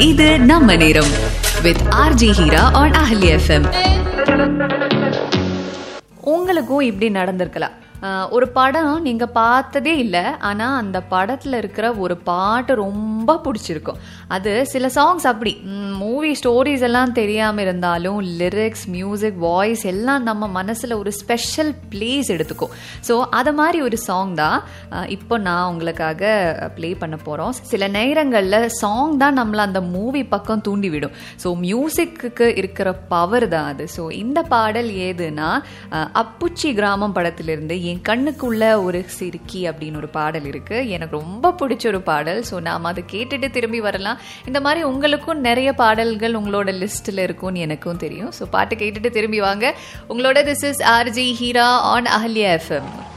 இது நம்ம நேரம் with RJ Heera on Ahalya FM உங்களுக்கும் இப்படி நடந்திருக்கலாம் ஆஹ் ஒரு படம் நீங்க பார்த்ததே இல்லை ஆனா அந்த படத்துல இருக்கிற ஒரு பாட்டு ரொம்ப பிடிச்சிருக்கும் அது சில சாங்ஸ் அப்படி மூவி ஸ்டோரிஸ் எல்லாம் தெரியாம இருந்தாலும் லிரிக்ஸ் மியூசிக் வாய்ஸ் எல்லாம் நம்ம மனசுல ஒரு ஸ்பெஷல் பிளேஸ் எடுத்துக்கும் ஸோ அது மாதிரி ஒரு சாங் தான் ஆஹ் இப்போ நான் உங்களுக்காக ப்ளே பண்ண போறோம் சில நேரங்களில் சாங் தான் நம்மள அந்த மூவி பக்கம் தூண்டி விடும் ஸோ மியூசிக்கு இருக்கிற பவர் தான் அது ஸோ இந்த பாடல் ஏதுன்னா அஹ், அப்புச்சி கிராமம் படத்திலிருந்து என் கண்ணுக்குள்ள ஒரு சிறுக்கி அப்படின்னு ஒரு பாடல் இருக்கு எனக்கு ரொம்ப பிடிச்ச ஒரு பாடல் ஸோ நாம் அதை கேட்டுட்டு திரும்பி வரலாம் இந்த மாதிரி உங்களுக்கும் நிறைய பாடல்கள் உங்களோட லிஸ்ட்டில் இருக்கும்னு எனக்கும் தெரியும் ஸோ பாட்டு கேட்டுட்டு திரும்பி வாங்க உங்களோட this is RJ Heera on Ahalya FM